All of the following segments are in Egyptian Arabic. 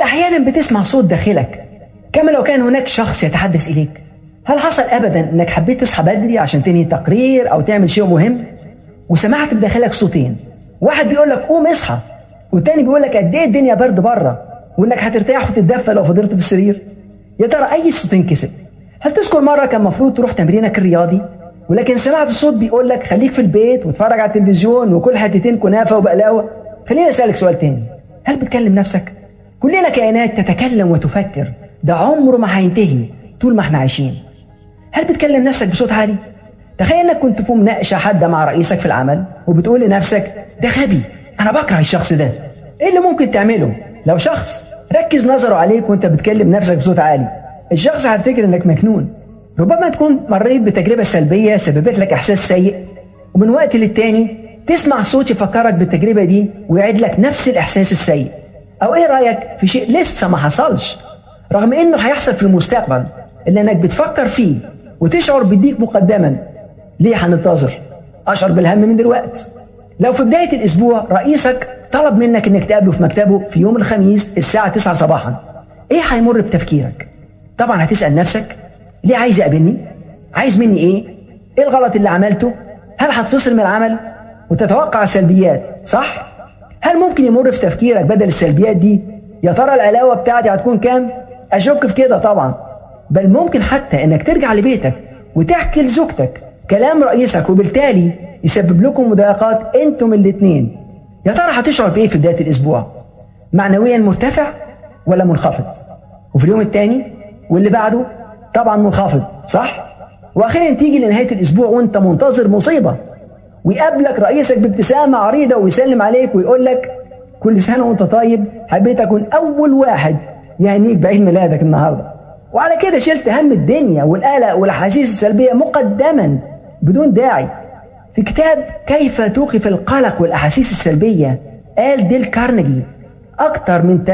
أحيانا بتسمع صوت داخلك كما لو كان هناك شخص يتحدث إليك هل حصل أبدا أنك حبيت تصحى بدري عشان تنهي تقرير أو تعمل شيء مهم وسمعت بداخلك صوتين واحد بيقول لك قوم اصحى والتاني بيقول لك قد ايه الدنيا برد بره وانك هترتاح وتتدفى لو فضلت في السرير يا ترى اي صوتين كسب هل تذكر مره كان المفروض تروح تمرينك الرياضي ولكن سمعت الصوت بيقول لك خليك في البيت واتفرج على التلفزيون وكل حتتين كنافه وبقلاوه خليني اسالك سؤال تاني هل بتكلم نفسك كلنا كائنات تتكلم وتفكر ده عمره ما هينتهي طول ما احنا عايشين هل بتكلم نفسك بصوت عالي تخيل انك كنت في مناقشه حاده مع رئيسك في العمل وبتقول لنفسك ده غبي انا بكره الشخص ده ايه اللي ممكن تعمله لو شخص ركز نظره عليك وانت بتكلم نفسك بصوت عالي الشخص هيفتكر انك مجنون ربما تكون مريت بتجربه سلبيه سببت لك احساس سيء ومن وقت للتاني تسمع صوت يفكرك بالتجربه دي ويعيد لك نفس الاحساس السيء او ايه رايك في شيء لسه ما حصلش رغم انه هيحصل في المستقبل اللي انك بتفكر فيه وتشعر بالضيق مقدما ليه هننتظر اشعر بالهم من دلوقتي لو في بدايه الاسبوع رئيسك طلب منك انك تقابله في مكتبه في يوم الخميس الساعه 9 صباحا ايه هيمر بتفكيرك طبعا هتسال نفسك ليه عايز يقابلني عايز مني ايه ايه الغلط اللي عملته هل هتفصل من العمل وتتوقع السلبيات صح هل ممكن يمر في تفكيرك بدل السلبيات دي يا ترى العلاوه بتاعتي هتكون كام اشك في كده طبعا بل ممكن حتى انك ترجع لبيتك وتحكي لزوجتك كلام رئيسك وبالتالي يسبب لكم مضايقات انتم الاثنين يا ترى هتشعر بايه في بدايه الاسبوع معنويا مرتفع ولا منخفض وفي اليوم الثاني واللي بعده طبعا منخفض صح واخيرا تيجي لنهايه الاسبوع وانت منتظر مصيبه ويقابلك رئيسك بابتسامه عريضه ويسلم عليك ويقول لك كل سنه وانت طيب حبيت اكون اول واحد يهنيك بعيد ميلادك النهارده وعلى كده شلت هم الدنيا والقلق والاحاسيس السلبيه مقدما بدون داعي في كتاب كيف توقف القلق والاحاسيس السلبيه قال ديل كارنيجي اكثر من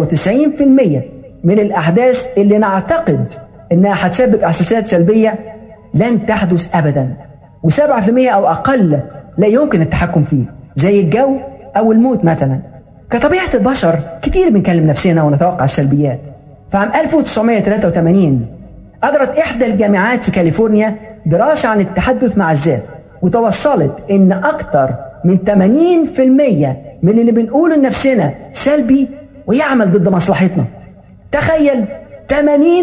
93% من الاحداث اللي نعتقد انها هتسبب احساسات سلبيه لن تحدث ابدا و7% او اقل لا يمكن التحكم فيه زي الجو او الموت مثلا كطبيعه البشر كتير بنكلم نفسنا ونتوقع السلبيات فعام 1983 أجرت إحدى الجامعات في كاليفورنيا دراسة عن التحدث مع الذات وتوصلت إن أكثر من 80% من اللي بنقوله لنفسنا سلبي ويعمل ضد مصلحتنا تخيل 80%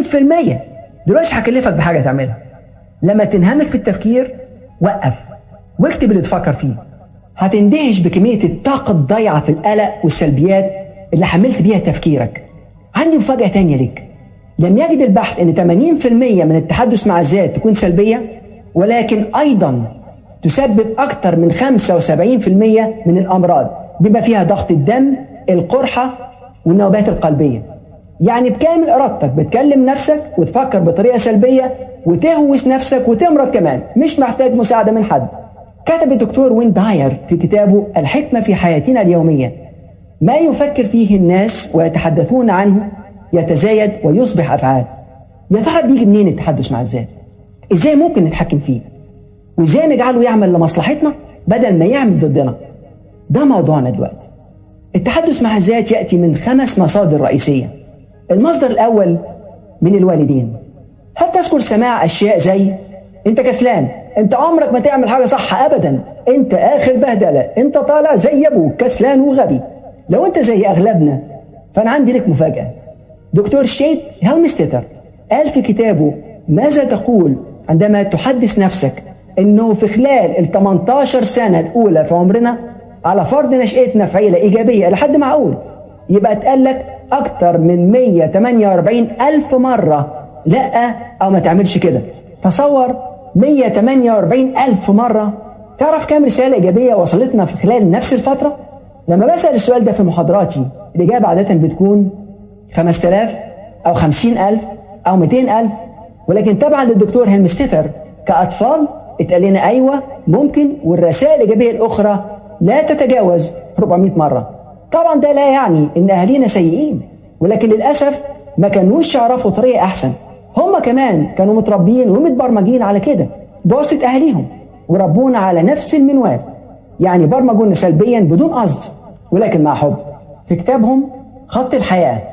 دلوقتي هكلفك بحاجة تعملها لما تنهمك في التفكير وقف واكتب اللي تفكر فيه هتندهش بكمية الطاقة الضايعة في القلق والسلبيات اللي حملت بيها تفكيرك عندي مفاجأة تانية ليك لم يجد البحث أن 80% من التحدث مع الذات تكون سلبية ولكن أيضا تسبب أكثر من 75% من الأمراض بما فيها ضغط الدم القرحة والنوبات القلبية يعني بكامل إرادتك بتكلم نفسك وتفكر بطريقة سلبية وتهوس نفسك وتمرض كمان مش محتاج مساعدة من حد كتب الدكتور وين داير في كتابه الحكمة في حياتنا اليومية ما يفكر فيه الناس ويتحدثون عنه يتزايد ويصبح أفعال يا ترى بيجي منين التحدث مع الذات ازاي ممكن نتحكم فيه وازاي نجعله يعمل لمصلحتنا بدل ما يعمل ضدنا ده موضوعنا دلوقتي التحدث مع الذات يأتي من خمس مصادر رئيسية المصدر الأول من الوالدين هل تذكر سماع أشياء زي أنت كسلان أنت عمرك ما تعمل حاجة صح أبدا أنت آخر بهدلة أنت طالع زي أبوك كسلان وغبي لو أنت زي أغلبنا فأنا عندي لك مفاجأة دكتور شيت هيلمستيتر قال في كتابه ماذا تقول عندما تحدث نفسك انه في خلال ال 18 سنه الاولى في عمرنا على فرض نشأتنا في عيله ايجابيه لحد معقول يبقى اتقال لك اكتر من 148 الف مره لا او ما تعملش كده تصور 148 الف مره تعرف كام رساله ايجابيه وصلتنا في خلال نفس الفتره لما بسال السؤال ده في محاضراتي الاجابه عاده بتكون 5000 أو 50000 أو 200000 ولكن تبعا للدكتور هيلمستيتر كأطفال اتقال لنا أيوة ممكن والرسائل الإيجابية الأخرى لا تتجاوز 400 مرة طبعا ده لا يعني إن أهالينا سيئين ولكن للأسف ما كانوش يعرفوا طريقة أحسن هم كمان كانوا متربيين ومتبرمجين على كده بواسطة أهاليهم وربونا على نفس المنوال يعني برمجونا سلبيا بدون قصد ولكن مع حب في كتابهم خط الحياة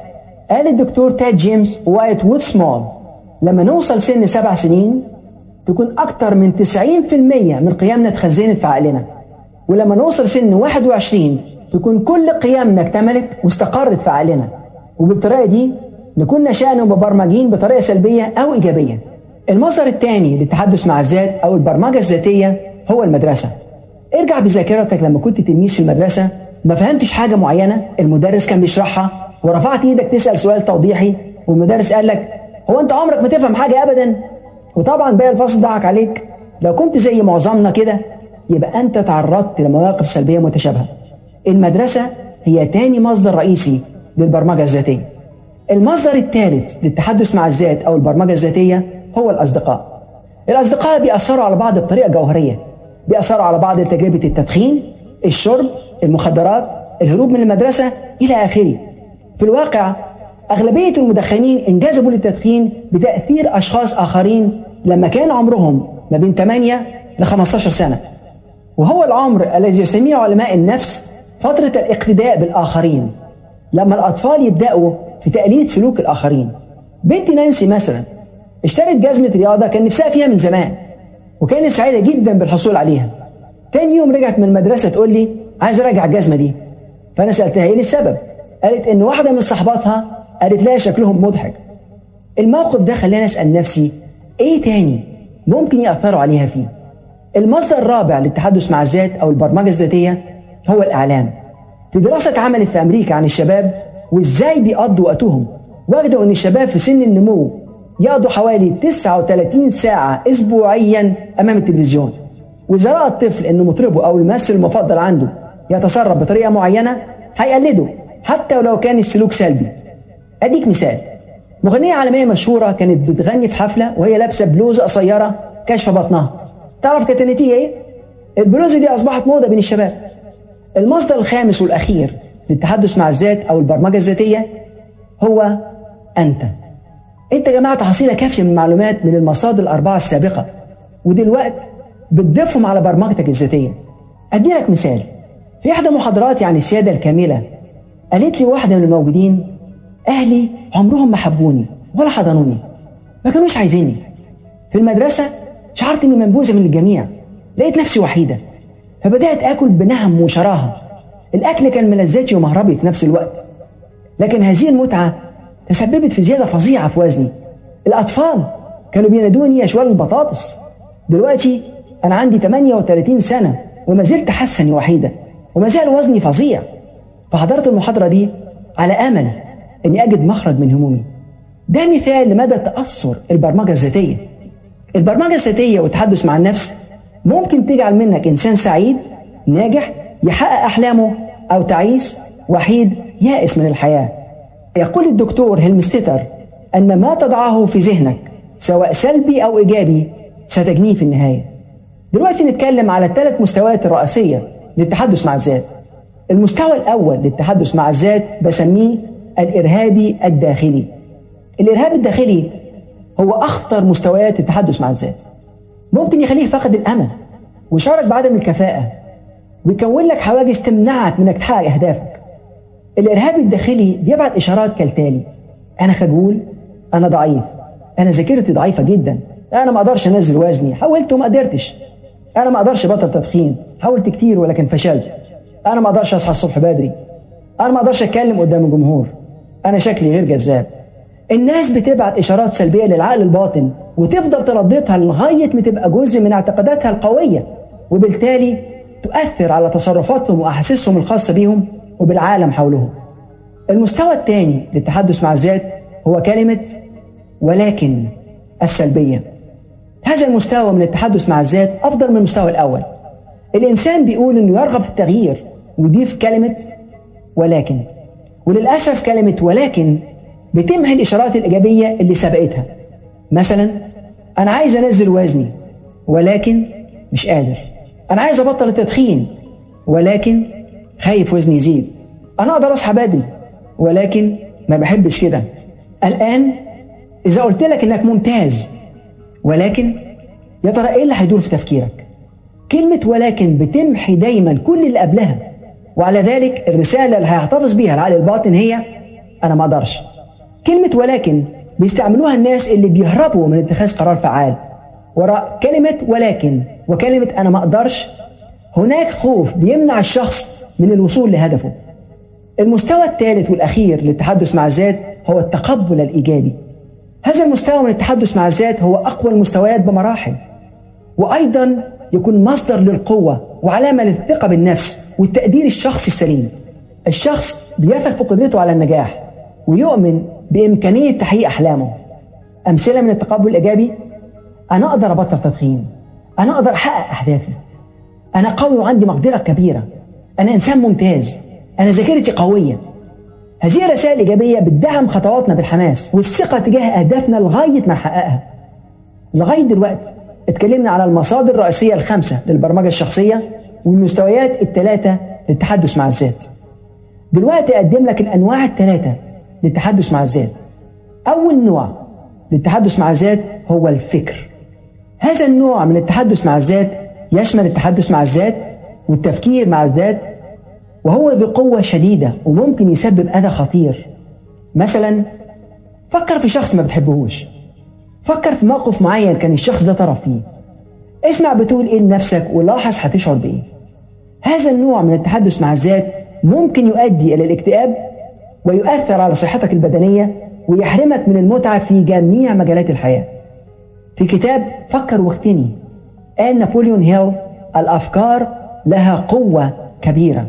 قال الدكتور تاد جيمس وايت وود سمول لما نوصل سن سبع سنين تكون أكتر من 90% من قيمنا اتخزنت في عقلنا ولما نوصل سن 21 تكون كل قيمنا اكتملت واستقرت في عقلنا وبالطريقة دي نكون نشأنا مبرمجين بطريقة سلبية أو إيجابية المصدر الثاني للتحدث مع الذات أو البرمجة الذاتية هو المدرسة ارجع بذاكرتك لما كنت تلميذ في المدرسة ما فهمتش حاجة معينة المدرس كان بيشرحها ورفعت ايدك تسأل سؤال توضيحي والمدرس قال لك هو انت عمرك ما تفهم حاجة ابدا وطبعا باقي الفصل ضحك عليك لو كنت زي معظمنا كده يبقى انت تعرضت لمواقف سلبية متشابهة المدرسة هي تاني مصدر رئيسي للبرمجة الذاتية المصدر الثالث للتحدث مع الذات أو البرمجة الذاتية هو الأصدقاء الأصدقاء بيأثروا على بعض بطريقة جوهرية بيأثروا على بعض بتجربة التدخين الشرب المخدرات الهروب من المدرسة إلى آخره في الواقع أغلبية المدخنين انجذبوا للتدخين بتأثير أشخاص آخرين لما كان عمرهم ما بين 8 ل 15 سنة وهو العمر الذي يسميه علماء النفس فترة الاقتداء بالآخرين لما الأطفال يبدأوا في تقليد سلوك الآخرين بنتي نانسي مثلا اشترت جزمة رياضة كان نفسها فيها من زمان وكانت سعيدة جدا بالحصول عليها تاني يوم رجعت من المدرسة تقول لي عايز أراجع الجزمة دي فأنا سألتها إيه السبب قالت إن واحدة من صحباتها قالت لها شكلهم مضحك الموقف ده خلاني أسأل نفسي إيه تاني ممكن يأثروا عليها فيه المصدر الرابع للتحدث مع الذات أو البرمجة الذاتية هو الإعلام في دراسة اتعملت في أمريكا عن الشباب وإزاي بيقضوا وقتهم وجدوا أن الشباب في سن النمو يقضوا حوالي 39 ساعة أسبوعيا أمام التلفزيون وإذا رأى الطفل أن مطربه أو الممثل المفضل عنده يتصرف بطريقة معينة هيقلده حتى ولو كان السلوك سلبي أديك مثال مغنية عالمية مشهورة كانت بتغني في حفلة وهي لابسة بلوزة قصيرة كاشفة بطنها تعرف كانت النتيجة إيه؟ البلوزة دي أصبحت موضة بين الشباب المصدر الخامس والأخير للتحدث مع الذات أو البرمجة الذاتية هو أنت أنت جمعت حصيلة كافية من المعلومات من المصادر الأربعة السابقة ودلوقتي بتضيفهم على برمجتك الذاتية أدي لك مثال في إحدى محاضراتي عن السيادة الكاملة قالت لي واحدة من الموجودين أهلي عمرهم ما حبوني ولا حضنوني ما كانوش عايزيني في المدرسة شعرت إني منبوذة من الجميع لقيت نفسي وحيدة فبدأت آكل بنهم وشراهة الأكل كان ملذاتي ومهربي في نفس الوقت لكن هذه المتعة تسببت في زيادة فظيعة في وزني الأطفال كانوا بينادوني أشوال البطاطس دلوقتي أنا عندي 38 سنة وما زلت حاسة إني وحيدة وما زال وزني فظيع فحضرت المحاضرة دي على أمل إني أجد مخرج من همومي ده مثال لمدى تأثر البرمجة الذاتية البرمجة الذاتية والتحدث مع النفس ممكن تجعل منك إنسان سعيد ناجح يحقق أحلامه أو تعيس وحيد يائس من الحياة يقول الدكتور هيلمستيتر أن ما تضعه في ذهنك سواء سلبي أو إيجابي ستجنيه في النهاية دلوقتي نتكلم على الثلاث مستويات الرئيسية للتحدث مع الذات المستوى الأول للتحدث مع الذات بسميه الإرهابي الداخلي الإرهاب الداخلي هو أخطر مستويات التحدث مع الذات ممكن يخليك فقد الأمل ويشعرك بعدم الكفاءة ويكون لك حواجز تمنعك من انك تحقق اهدافك الارهاب الداخلي بيبعت اشارات كالتالي انا خجول انا ضعيف انا ذاكرتي ضعيفه جدا انا ما اقدرش انزل وزني حاولت وما قدرتش انا ما اقدرش ابطل تدخين حاولت كتير ولكن فشلت انا ما اقدرش اصحى الصبح بدري انا ما اقدرش اتكلم قدام الجمهور انا شكلي غير جذاب الناس بتبعت اشارات سلبيه للعقل الباطن وتفضل ترددها لغايه ما تبقى جزء من اعتقاداتها القويه وبالتالي تؤثر على تصرفاتهم واحاسيسهم الخاصه بهم وبالعالم حولهم. المستوى الثاني للتحدث مع الذات هو كلمه ولكن السلبيه. هذا المستوى من التحدث مع الذات افضل من المستوى الاول. الانسان بيقول انه يرغب في التغيير ويضيف كلمه ولكن. وللاسف كلمه ولكن بتمحي الاشارات الايجابيه اللي سبقتها. مثلا انا عايز انزل وزني ولكن مش قادر. أنا عايز أبطل التدخين ولكن خايف وزني يزيد أنا أقدر أصحى بدري ولكن ما بحبش كده الآن إذا قلت لك إنك ممتاز ولكن يا ترى إيه اللي هيدور في تفكيرك؟ كلمة ولكن بتمحي دايما كل اللي قبلها وعلى ذلك الرسالة اللي هيحتفظ بيها العقل الباطن هي أنا ما أقدرش كلمة ولكن بيستعملوها الناس اللي بيهربوا من اتخاذ قرار فعال وراء كلمة ولكن وكلمة أنا ما أقدرش هناك خوف بيمنع الشخص من الوصول لهدفه المستوى الثالث والأخير للتحدث مع الذات هو التقبل الإيجابي هذا المستوى من التحدث مع الذات هو أقوى المستويات بمراحل وأيضا يكون مصدر للقوة وعلامة للثقة بالنفس والتقدير الشخصي السليم الشخص بيثق في قدرته على النجاح ويؤمن بإمكانية تحقيق أحلامه أمثلة من التقبل الإيجابي أنا أقدر أبطل تدخين أنا أقدر أحقق أهدافي أنا قوي وعندي مقدرة كبيرة أنا إنسان ممتاز أنا ذاكرتي قوية هذه الرسائل الإيجابية بتدعم خطواتنا بالحماس والثقة تجاه أهدافنا لغاية ما نحققها لغاية دلوقتي اتكلمنا على المصادر الرئيسية الخمسة للبرمجة الشخصية والمستويات الثلاثة للتحدث مع الذات دلوقتي أقدم لك الأنواع الثلاثة للتحدث مع الذات أول نوع للتحدث مع الذات هو الفكر هذا النوع من التحدث مع الذات يشمل التحدث مع الذات والتفكير مع الذات وهو ذو قوة شديدة وممكن يسبب أذى خطير مثلا فكر في شخص ما بتحبهوش فكر في موقف معين كان الشخص ده طرف فيه اسمع بتقول ايه لنفسك ولاحظ هتشعر بايه هذا النوع من التحدث مع الذات ممكن يؤدي الى الاكتئاب ويؤثر على صحتك البدنيه ويحرمك من المتعه في جميع مجالات الحياه في كتاب فكر واغتني قال نابليون هيل الافكار لها قوه كبيره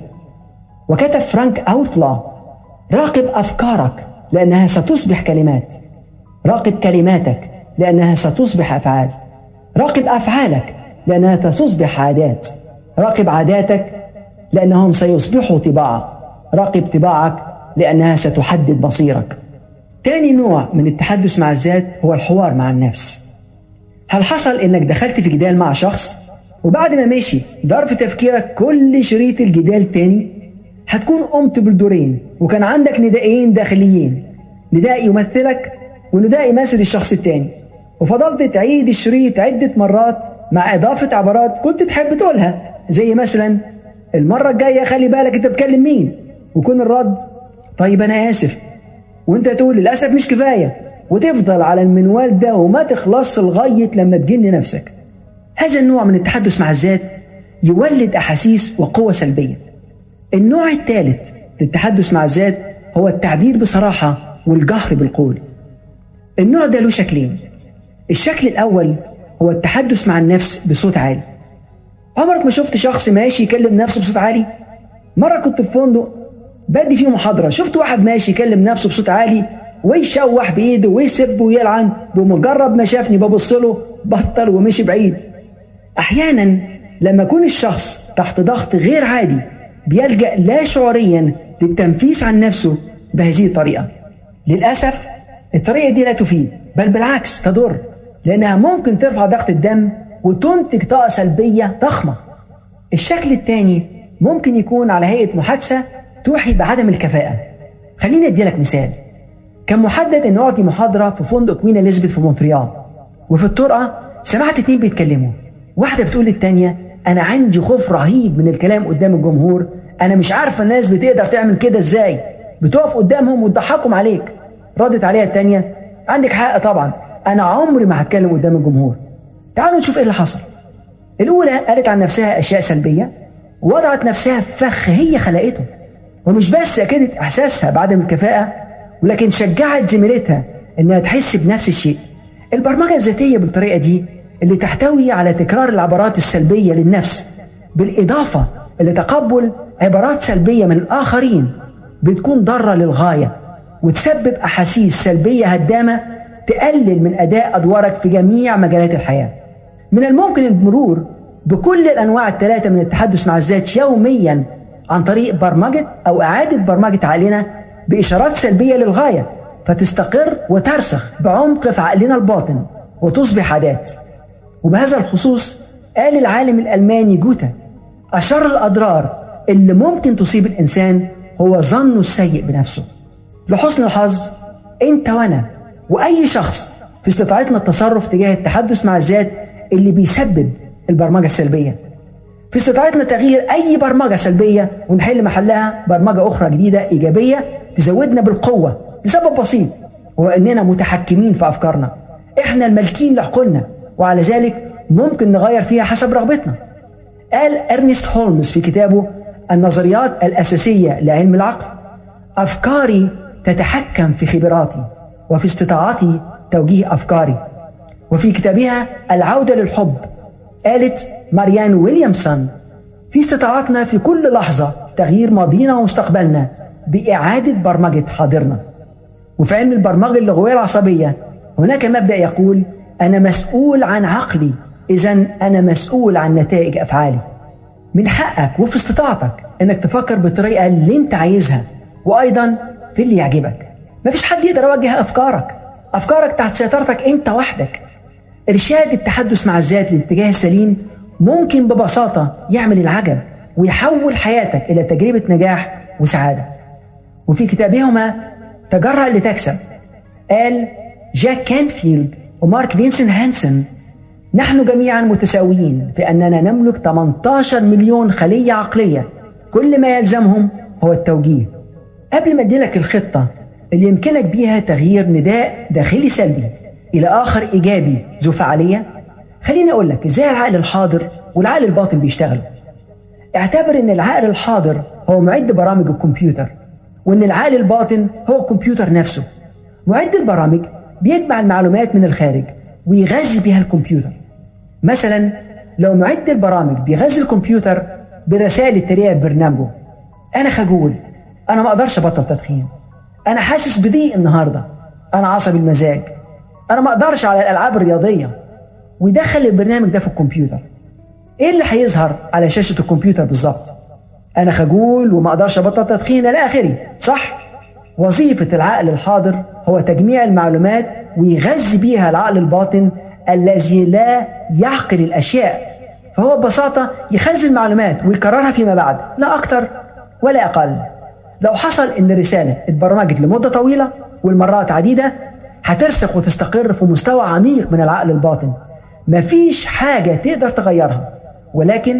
وكتب فرانك اوتلا راقب افكارك لانها ستصبح كلمات راقب كلماتك لأنها ستصبح أفعال راقب أفعالك لأنها ستصبح عادات راقب عاداتك لأنهم سيصبحوا طباع راقب طباعك لأنها ستحدد مصيرك تاني نوع من التحدث مع الذات هو الحوار مع النفس هل حصل انك دخلت في جدال مع شخص وبعد ما مشي دار في تفكيرك كل شريط الجدال تاني هتكون قمت بالدورين وكان عندك ندائين داخليين نداء يمثلك ونداء يمثل الشخص التاني وفضلت تعيد الشريط عدة مرات مع إضافة عبارات كنت تحب تقولها زي مثلا المرة الجاية خلي بالك أنت بتكلم مين ويكون الرد طيب أنا آسف وأنت تقول للأسف مش كفاية وتفضل على المنوال ده وما تخلص لغاية لما تجن نفسك هذا النوع من التحدث مع الذات يولد أحاسيس وقوة سلبية النوع الثالث للتحدث مع الذات هو التعبير بصراحة والجهر بالقول النوع ده له شكلين الشكل الأول هو التحدث مع النفس بصوت عالي عمرك ما شفت شخص ماشي يكلم نفسه بصوت عالي مرة كنت في فندق بدي فيه محاضرة شفت واحد ماشي يكلم نفسه بصوت عالي ويشوح بإيده ويسب ويلعن بمجرد ما شافني ببص له بطل ومشي بعيد أحيانا لما يكون الشخص تحت ضغط غير عادي بيلجأ لا شعوريا للتنفيس عن نفسه بهذه الطريقة للأسف الطريقة دي لا تفيد بل بالعكس تضر لأنها ممكن ترفع ضغط الدم وتنتج طاقة سلبية ضخمة الشكل الثاني ممكن يكون على هيئة محادثة توحي بعدم الكفاءة خليني أدي لك مثال كان محدد أن أعطي محاضرة في فندق كوين إليزابيث في مونتريال وفي الطرقة سمعت اتنين بيتكلموا واحدة بتقول للتانية أنا عندي خوف رهيب من الكلام قدام الجمهور أنا مش عارفة الناس بتقدر تعمل كده إزاي بتقف قدامهم وتضحكهم عليك ردت عليها التانية عندك حق طبعا أنا عمري ما هتكلم قدام الجمهور تعالوا نشوف إيه اللي حصل الأولى قالت عن نفسها أشياء سلبية وضعت نفسها في فخ هي خلقته ومش بس أكدت إحساسها بعدم الكفاءة ولكن شجعت زميلتها إنها تحس بنفس الشيء البرمجة الذاتية بالطريقة دي اللي تحتوي على تكرار العبارات السلبية للنفس بالإضافة لتقبل عبارات سلبية من الآخرين بتكون ضارة للغاية وتسبب أحاسيس سلبية هدامة تقلل من أداء أدوارك في جميع مجالات الحياة من الممكن المرور بكل الأنواع الثلاثة من التحدث مع الذات يوميا عن طريق برمجة أو إعادة برمجة عقلنا بإشارات سلبية للغاية فتستقر وترسخ بعمق في عقلنا الباطن وتصبح عادات وبهذا الخصوص قال العالم الألماني جوتا أشر الأضرار اللي ممكن تصيب الإنسان هو ظنه السيء بنفسه لحسن الحظ أنت وأنا وأي شخص في استطاعتنا التصرف تجاه التحدث مع الذات اللي بيسبب البرمجة السلبية في استطاعتنا تغيير أي برمجة سلبية ونحل محلها برمجة أخرى جديدة إيجابية تزودنا بالقوة لسبب بسيط واننا متحكمين في افكارنا احنا المالكين لعقولنا وعلى ذلك ممكن نغير فيها حسب رغبتنا قال ارنست هولمز في كتابه النظريات الاساسيه لعلم العقل افكاري تتحكم في خبراتي وفي استطاعتي توجيه افكاري وفي كتابها العوده للحب قالت ماريان ويليامسون في استطاعتنا في كل لحظه تغيير ماضينا ومستقبلنا باعاده برمجه حاضرنا وفي علم البرمجه اللغويه العصبيه هناك مبدا يقول انا مسؤول عن عقلي اذا انا مسؤول عن نتائج افعالي من حقك وفي استطاعتك انك تفكر بالطريقه اللي انت عايزها وايضا في اللي يعجبك مفيش حد يقدر يوجه افكارك افكارك تحت سيطرتك انت وحدك ارشاد التحدث مع الذات للاتجاه السليم ممكن ببساطه يعمل العجب ويحول حياتك الى تجربه نجاح وسعاده وفي كتابهما تجرأ لتكسب قال جاك كانفيلد ومارك فينسن هانسون نحن جميعا متساويين في أننا نملك 18 مليون خلية عقلية كل ما يلزمهم هو التوجيه قبل ما اديلك الخطة اللي يمكنك بيها تغيير نداء داخلي سلبي إلى آخر إيجابي ذو فعالية خليني أقول لك إزاي العقل الحاضر والعقل الباطن بيشتغلوا اعتبر إن العقل الحاضر هو معد برامج الكمبيوتر وإن العقل الباطن هو الكمبيوتر نفسه معد البرامج بيجمع المعلومات من الخارج ويغذي بها الكمبيوتر مثلا لو معد البرامج بيغذي الكمبيوتر برسائل التريقه ببرنامجه انا خجول انا ما اقدرش ابطل تدخين انا حاسس بضيق النهارده انا عصبي المزاج انا ما اقدرش على الالعاب الرياضيه ويدخل البرنامج ده في الكمبيوتر ايه اللي هيظهر على شاشه الكمبيوتر بالظبط انا خجول وما اقدرش ابطل تدخين الى اخره صح وظيفه العقل الحاضر هو تجميع المعلومات ويغذي بيها العقل الباطن الذي لا يعقل الاشياء فهو ببساطه يخزن المعلومات ويكررها فيما بعد لا اكثر ولا اقل لو حصل ان الرساله اتبرمجت لمده طويله والمرات عديده هترسخ وتستقر في مستوى عميق من العقل الباطن مفيش حاجه تقدر تغيرها ولكن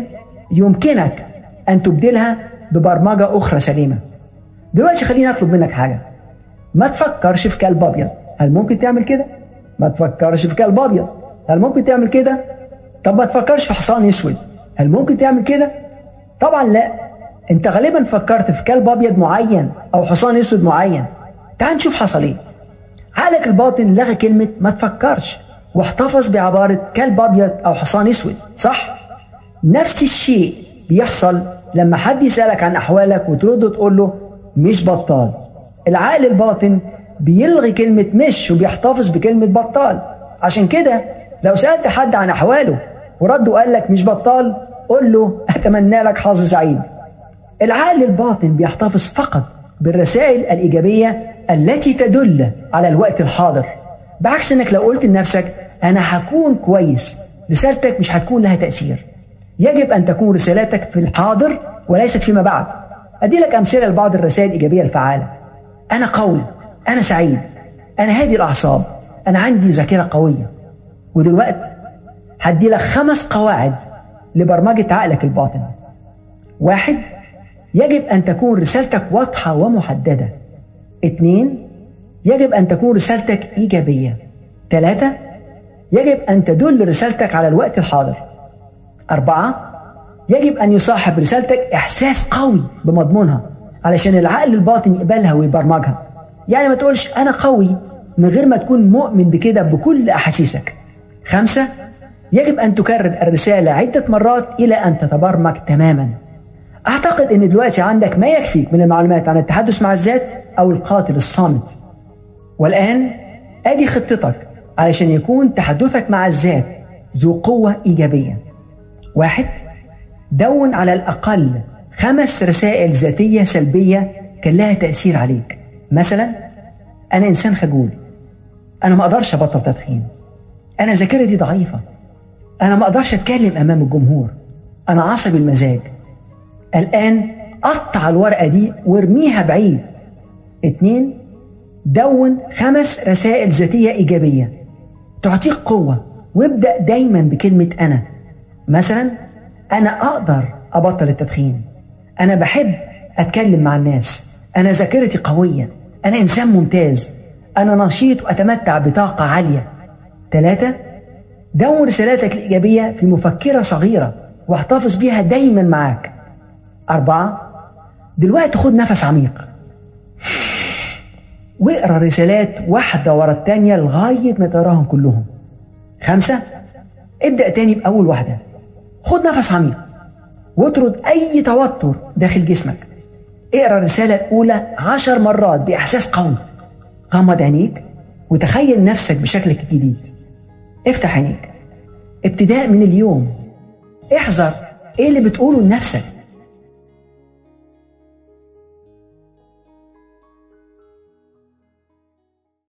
يمكنك ان تبدلها ببرمجه اخرى سليمه دلوقتي خليني اطلب منك حاجه ما تفكرش في كلب ابيض هل ممكن تعمل كده ما تفكرش في كلب ابيض هل ممكن تعمل كده طب ما تفكرش في حصان اسود هل ممكن تعمل كده طبعا لا انت غالبا فكرت في كلب ابيض معين او حصان اسود معين تعال نشوف حصل ايه عقلك الباطن لغى كلمه ما تفكرش واحتفظ بعباره كلب ابيض او حصان اسود صح نفس الشيء بيحصل لما حد يسالك عن احوالك وترد وتقول له مش بطال العقل الباطن بيلغي كلمة مش وبيحتفظ بكلمة بطال عشان كده لو سألت حد عن أحواله ورد وقال لك مش بطال قول له أتمنى لك حظ سعيد العقل الباطن بيحتفظ فقط بالرسائل الإيجابية التي تدل على الوقت الحاضر بعكس انك لو قلت لنفسك انا هكون كويس رسالتك مش هتكون لها تأثير يجب ان تكون رسالتك في الحاضر وليست فيما بعد ادي لك امثله لبعض الرسائل الايجابيه الفعاله انا قوي انا سعيد انا هادي الاعصاب انا عندي ذاكره قويه ودلوقتي هدي لك خمس قواعد لبرمجه عقلك الباطن واحد يجب ان تكون رسالتك واضحه ومحدده اثنين يجب ان تكون رسالتك ايجابيه ثلاثه يجب ان تدل رسالتك على الوقت الحاضر اربعه يجب ان يصاحب رسالتك احساس قوي بمضمونها علشان العقل الباطن يقبلها ويبرمجها يعني ما تقولش أنا قوي من غير ما تكون مؤمن بكده بكل أحاسيسك خمسة يجب أن تكرر الرسالة عدة مرات إلى أن تتبرمج تماما أعتقد أن دلوقتي عندك ما يكفيك من المعلومات عن التحدث مع الذات أو القاتل الصامت والآن أدي خطتك علشان يكون تحدثك مع الذات ذو قوة إيجابية واحد دون على الأقل خمس رسائل ذاتية سلبية كان لها تأثير عليك مثلا أنا إنسان خجول أنا ما أقدرش أبطل تدخين أنا ذاكرتي ضعيفة أنا ما أقدرش أتكلم أمام الجمهور أنا عصبي المزاج الآن قطع الورقة دي وارميها بعيد اتنين دون خمس رسائل ذاتية إيجابية تعطيك قوة وابدأ دايما بكلمة أنا مثلا أنا أقدر أبطل التدخين أنا بحب أتكلم مع الناس أنا ذاكرتي قوية أنا إنسان ممتاز أنا نشيط وأتمتع بطاقة عالية ثلاثة دون رسالاتك الإيجابية في مفكرة صغيرة واحتفظ بيها دايما معاك أربعة دلوقتي خد نفس عميق واقرا رسالات واحدة ورا التانية لغاية ما تقراهم كلهم خمسة ابدأ تاني بأول واحدة خد نفس عميق واطرد أي توتر داخل جسمك اقرا الرسالة الأولى عشر مرات بإحساس قوي غمض عينيك وتخيل نفسك بشكلك الجديد افتح عينيك ابتداء من اليوم احذر ايه اللي بتقوله لنفسك